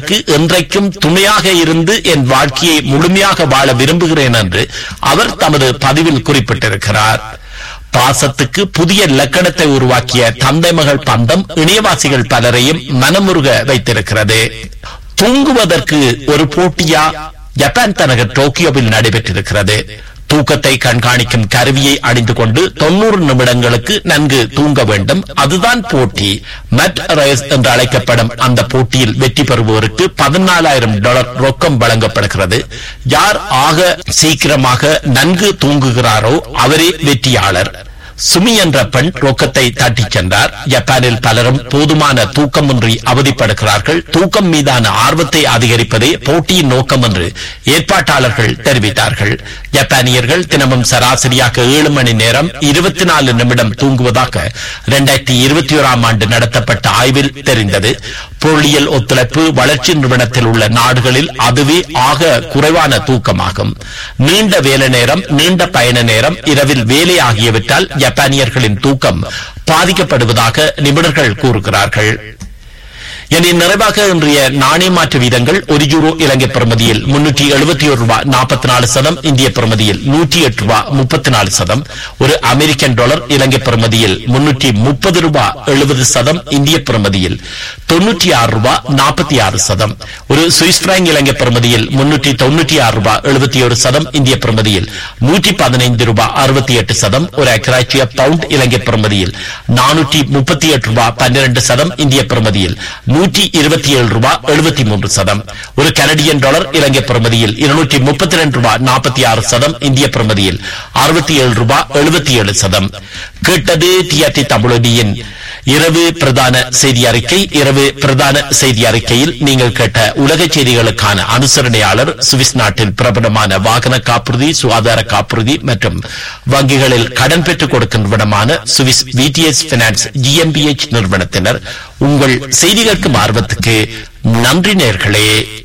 அவர்களுக்கு என்றைக்கும் துணையாக இருந்து என் வாழ்க்கையை முழுமையாக வாழ விரும்புகிறேன் என்று அவர் தமது பதிவில் குறிப்பிட்டிருக்கிறார் பாசத்துக்கு புதிய லக்கணத்தை உருவாக்கிய தந்தை மகள் பந்தம் இணையவாசிகள் பலரையும் மனமுருக வைத்திருக்கிறது தூங்குவதற்கு ஒரு போட்டியா ஜப்பான் தலைநகர் டோக்கியோவில் நடைபெற்றிருக்கிறது தூக்கத்தை கண்காணிக்கும் கருவியை அணிந்து கொண்டு தொண்ணூறு நிமிடங்களுக்கு நன்கு தூங்க வேண்டும் அதுதான் போட்டி மெட் ரேஸ் என்று அழைக்கப்படும் அந்த போட்டியில் வெற்றி பெறுபவருக்கு பதினாலாயிரம் டாலர் ரொக்கம் வழங்கப்படுகிறது யார் ஆக சீக்கிரமாக நன்கு தூங்குகிறாரோ அவரே வெற்றியாளர் சுமி என்ற பெண் ரொக்கத்தை தட்டிச் சென்றார் ஜப்பானில் பலரும் போதுமான தூக்கமின்றி அவதிப்படுகிறார்கள் தூக்கம் மீதான ஆர்வத்தை அதிகரிப்பதே போட்டியின் நோக்கம் என்று ஏற்பாட்டாளர்கள் தெரிவித்தார்கள் ஜப்பானியர்கள் தினமும் சராசரியாக ஏழு மணி நேரம் இருபத்தி நாலு நிமிடம் தூங்குவதாக இரண்டாயிரத்தி இருபத்தி ஓராம் ஆண்டு நடத்தப்பட்ட ஆய்வில் தெரிந்தது பொருளியல் ஒத்துழைப்பு வளர்ச்சி நிறுவனத்தில் உள்ள நாடுகளில் அதுவே ஆக குறைவான தூக்கமாகும் நீண்ட வேலை நேரம் நீண்ட பயண நேரம் இரவில் வேலை ஆகியவற்றால் ஜப்பானியர்களின் தூக்கம் பாதிக்கப்படுவதாக நிபுணர்கள் கூறுகிறார்கள் இனி நிறைவாக இன்றைய நாணய மாற்று வீதங்கள் ஒரு யூரோ இலங்கை பிரமதியில் முன்னூற்றி எழுபத்தி ஒரு ரூபாய் நாற்பத்தி நாலு சதம் இந்திய பிரமதியில் நூற்றி எட்டு ரூபாய் முப்பத்தி நாலு சதம் ஒரு அமெரிக்கன் டாலர் இலங்கை பிரமதியில் முன்னூற்றி முப்பது ரூபாய் எழுபது சதம் இந்திய பிரமதியில் தொன்னூற்றி ஆறு ரூபாய் நாற்பத்தி ஆறு சதம் ஒரு சுவிஸ் பிராங்க் இலங்கை பிரமதியில் முன்னூற்றி தொன்னூற்றி ஆறு ரூபாய் எழுபத்தி ஒரு சதம் இந்திய பிரமதியில் நூற்றி பதினைந்து ரூபாய் அறுபத்தி எட்டு சதம் ஒரு அக்ராச்சிய பவுண்ட் இலங்கை பிரமதியில் நானூற்றி முப்பத்தி எட்டு ரூபாய் பன்னிரண்டு சதம் இந்திய பிரமதியில் நூற்றி இருபத்தி ஏழு ரூபாய் எழுபத்தி மூன்று சதம் ஒரு கனடியன் டாலர் இலங்கை பிரமதியில் இருநூற்றி முப்பத்தி ரெண்டு ரூபாய் நாற்பத்தி ஆறு சதம் இந்திய பிரமதியில் அறுபத்தி ஏழு ரூபாய் எழுபத்தி ஏழு சதம் கேட்டது டிஆர்டி தமிழொலியின் இரவு பிரதான செய்தி அறிக்கை இரவு பிரதான செய்தி அறிக்கையில் நீங்கள் கேட்ட உலக செய்திகளுக்கான அனுசரணையாளர் சுவிஸ் நாட்டின் பிரபலமான வாகன காப்புறுதி சுகாதார காப்புறுதி மற்றும் வங்கிகளில் கடன் பெற்றுக் கொடுக்கின்றனமான சுவிஸ் விடிஎஸ் பினான்ஸ் ஜிஎம்பிஎச் நிறுவனத்தினர் உங்கள் செய்தி கேட்கும் ஆர்வத்துக்கு நன்றி நேர்களே